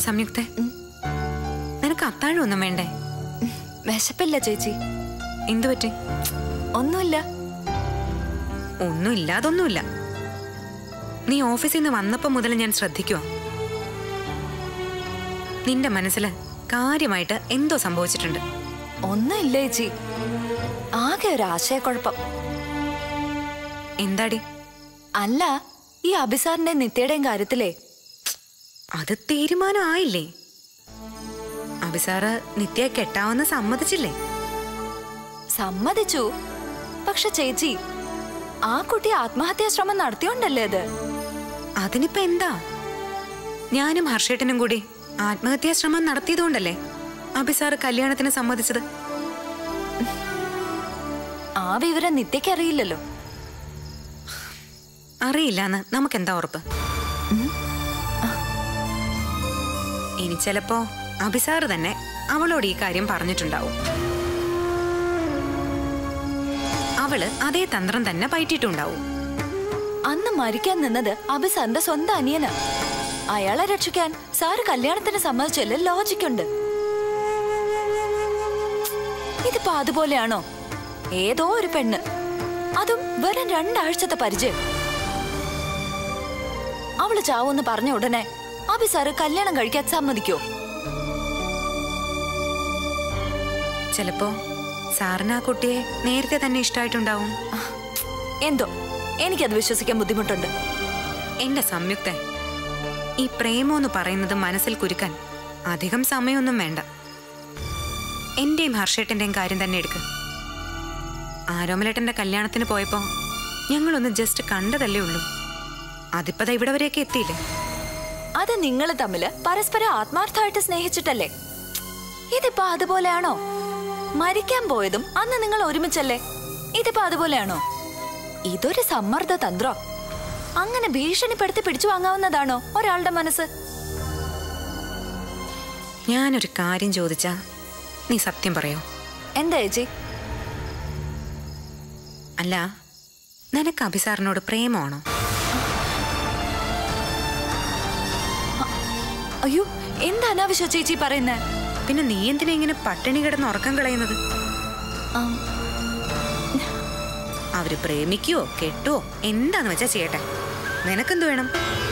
സംയുക്തെ നിനക്ക് അത്താഴം ഒന്നും വേണ്ടേ വിശപ്പില്ല ചേച്ചി എന്തു പറ്റി ഒന്നുമില്ല ഒന്നും ഇല്ലാതൊന്നുമില്ല നീ ഓഫീസിൽ നിന്ന് വന്നപ്പോ മുതൽ ഞാൻ ശ്രദ്ധിക്കുക നിന്റെ മനസ്സിൽ കാര്യമായിട്ട് എന്തോ സംഭവിച്ചിട്ടുണ്ട് ഒന്നുമില്ല ചേച്ചി ആകെ ഒരു ആശയക്കുഴപ്പം എന്താടി അല്ല ഈ അഭിസാറിന്റെ നിത്യയുടെയും കാര്യത്തിലേ അത് തീരുമാനം ആയില്ലേ അഭിസാറ് നിത്യ കെട്ടാവെന്ന് സമ്മതിച്ചില്ലേ സമ്മതിച്ചു പക്ഷെ ചേച്ചി ആ കുട്ടി ആത്മഹത്യാ ശ്രമം നടത്തിയോണ്ടല്ലേ അത് അതിനിപ്പോ എന്താ ഞാനും ഹർഷേട്ടനും കൂടി ആത്മഹത്യാ ശ്രമം നടത്തിയതുകൊണ്ടല്ലേ അഭിസാറ് കല്യാണത്തിന് സമ്മതിച്ചത് ആ വിവരം നിത്യയ്ക്ക് അറിയില്ലല്ലോ അറിയില്ലാന്ന് നമുക്കെന്താ ഉറപ്പ് ഇനി ചിലപ്പോ അഭിസാറ് തന്നെ അവളോട് ഈ കാര്യം പറഞ്ഞിട്ടുണ്ടാവും അവള് അതേ തന്ത്രം തന്നെ പയറ്റിയിട്ടുണ്ടാവും അന്ന് മരിക്കാൻ നിന്നത് അഭിസാറിന്റെ സ്വന്തം അനിയനാ അയാളെ രക്ഷിക്കാൻ സാറ് കല്യാണത്തിന് സമ്മതിച്ചല്ലേ ലോജിക്കുണ്ട് ഇതിപ്പോ അതുപോലെയാണോ ഏതോ ഒരു പെണ്ണ് അതും വെറും രണ്ടാഴ്ചത്തെ പരിചയം അവള് ചാവൂന്ന് പറഞ്ഞ ഉടനെ അഭിസാറ് കല്യാണം കഴിക്കാൻ സമ്മതിക്കോ ചിലപ്പോ സാറിന് ആ കുട്ടിയെ നേരത്തെ തന്നെ ഇഷ്ടമായിട്ടുണ്ടാവും എന്തോ എനിക്കത് വിശ്വസിക്കാൻ ബുദ്ധിമുട്ടുണ്ട് എന്റെ സംയുക്ത ഈ പ്രേമം എന്ന് പറയുന്നത് മനസ്സിൽ കുരുക്കാൻ അധികം സമയമൊന്നും വേണ്ട എന്റെയും ഹർഷേട്ടന്റെയും കാര്യം തന്നെ എടുക്ക് ആരോമലേട്ടന്റെ കല്യാണത്തിന് പോയപ്പോ ഞങ്ങളൊന്ന് ജസ്റ്റ് കണ്ടതല്ലേ ഉള്ളൂ അതിപ്പതാ ഇവിടെ വരെയൊക്കെ എത്തിയില്ലേ അത് നിങ്ങൾ തമ്മില് പരസ്പരം ആത്മാർത്ഥമായിട്ട് സ്നേഹിച്ചിട്ടല്ലേ ഇതിപ്പോ അതുപോലെയാണോ മരിക്കാൻ പോയതും അന്ന് നിങ്ങൾ ഒരുമിച്ചല്ലേ ഇതിപ്പോ അതുപോലെയാണോ ഇതൊരു സമ്മർദ്ദ തന്ത്രം അങ്ങനെ ഭീഷണിപ്പെടുത്തി പിടിച്ചു വാങ്ങാവുന്നതാണോ ഒരാളുടെ മനസ്സ് ഞാനൊരു കാര്യം ചോദിച്ചാ നീ സത്യം പറയോ എന്താ ചേച്ചി അല്ല നിനക്ക് അഭിസാറിനോട് പ്രേമമാണോ അയ്യോ എന്താ അനാവശ്യ ചേച്ചി പറയുന്നേ പിന്നെ നീ എന്തിനാ ഇങ്ങനെ പട്ടിണി കിടന്ന് ഉറക്കം കളയുന്നത് ആം, അവര് പ്രേമിക്കുവോ കെട്ടുവോ എന്താന്ന് വെച്ചാ ചെയ്യട്ടെ നിനക്കെന്ത് വേണം